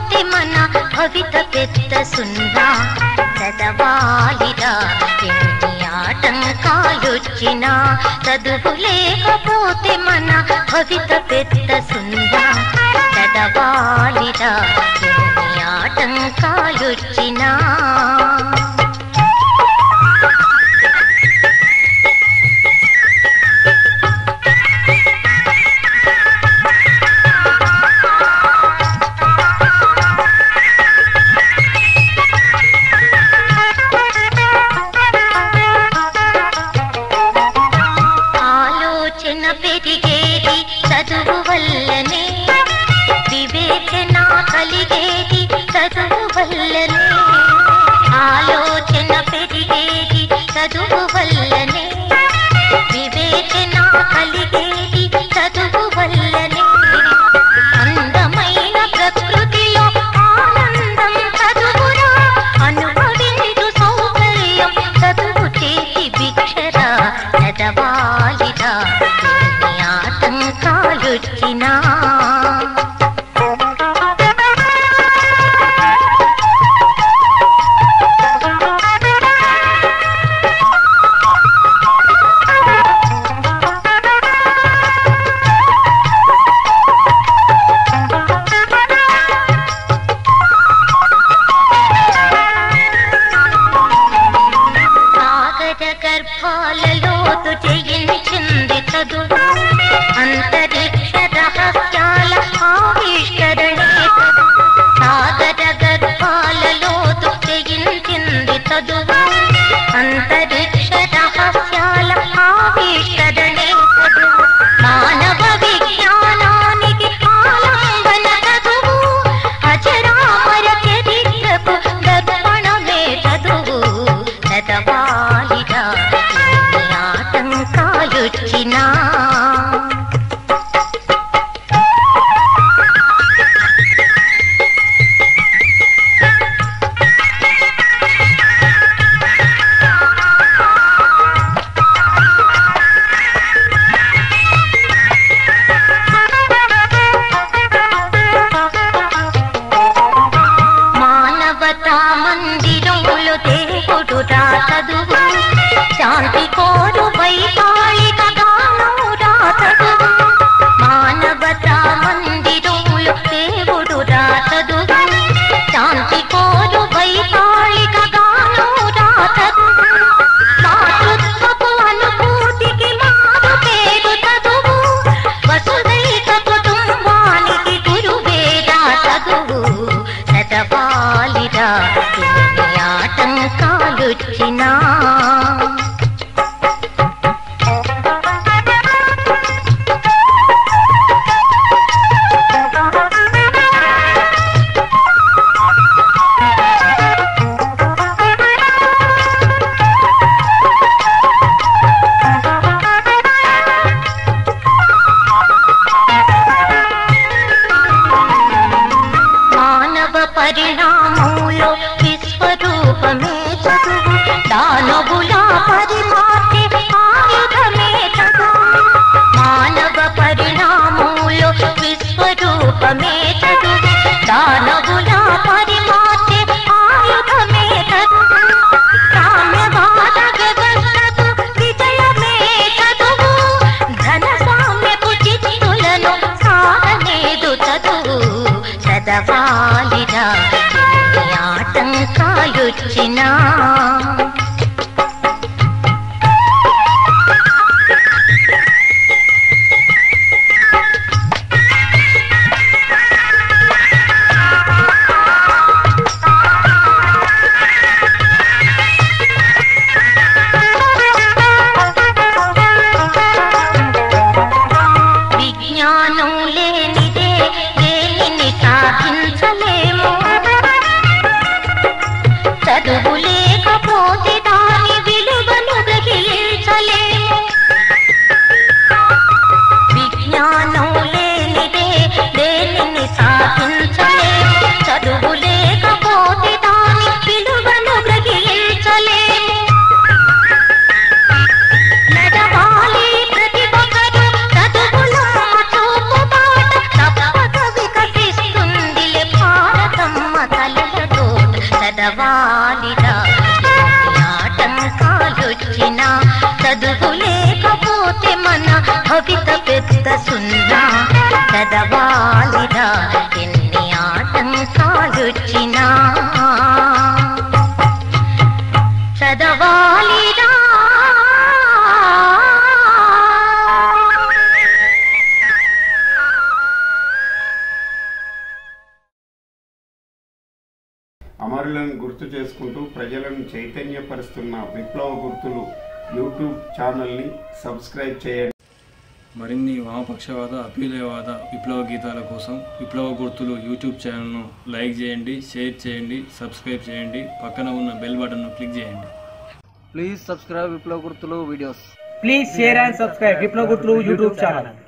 లేకపోతే మన భవిత పెద్ద సున్నా చదవాలిరా ఎన్ని ఆటంకాలొచ్చినా చదువు లేకపోతే మన భవిత పెద్ద సున్నా చదవాలిరా ఎన్ని ఆటంకాలొచ్చినా ఆలోచన పెరిగేది చదువు వల్లనే వివేచన కలిగేది చదువు వల్లనే ఆలోచన పెరిగేది చదువు వల్లనే వివేచన కలిగేది చదువు వల్లనే అందమైన ప్రకృతిలో ఆనందం చదువురా అనుభవించు సౌకర్యం చదువు చేతి భిక్షరా చదవాలిరా ఎన్ని ఆటంకాలొచ్చినా సాగర గర్భాలలో జయించింది చదువు అంతరిక్ష రహస్యాల ఆవిష్కరణే చదువు. సాగర గర్భాలలో జయించింది చదువు అంతరిక్ష రహస్యాల ఆవిష్కరణే చదువు మానవ విజ్ఞానానికి ఆలంబన చదువు అజరామర చరిత్రకు దర్పణమే చదువు చదవాలిరా ఎన్ని ఆటంకాలొచ్చినా మానవతా మందిరంలో దేవుడు రా చదువు శాంతి కోరు వైతాళిక గానం రా చదువు మానవతా మందిరంలో దేవుడు రా చదువు శాంతి కోరు వైతాళిక గానం రా చదువు మాతృత్వపు అనుభూతికి మారు పేరు చదువు వసుదైక కుటుంబానికి గురువేరా చదువు చదవాలిరా ఎన్ని ఆటంకాలొచ్చినా మానవ పరిణామంలో విశ్వరూపమే చదువు దానవుల పరిమార్చే ఆయుధమే చదువు మానవ పరిణామంలో విశ్వరూపమే చదువు దానవుల పరిమార్చే ఆయుధమే చదువు సామ్యవాద వ్యవస్థకు విజయమే చదువు ధన సామ్యపు చిత్తులను సాధనేదు చదువు చదవాలిరా ఎన్ని ఆటంకాలొచ్చినా విజ్ఞానం లేనిదే దేనిని సాధించలేము చదువు లేకపోతే చదవాలిరా ఎన్ని ఆటంకాలొచ్చినా చదవాలిరా అమరులను గుర్తు చేసుకుంటూ ప్రజలను చైతన్యపరుస్తున్న విప్లవ గుర్తులు యూట్యూబ్ ఛానల్ని సబ్స్క్రైబ్ చేయండి మరిన్ని వామపక్షవాద అభ్యుదయవాద విప్లవ గీతాల కోసం విప్లవ గుర్తులు యూట్యూబ్ ఛానల్ను లైక్ చేయండి షేర్ చేయండి సబ్స్క్రైబ్ చేయండి పక్కన ఉన్న బెల్ బటన్ను క్లిక్ చేయండి ప్లీజ్ సబ్స్క్రైబ్ విప్లవ గుర్తులు videos Please share and subscribe Viplav Gutlu YouTube channel.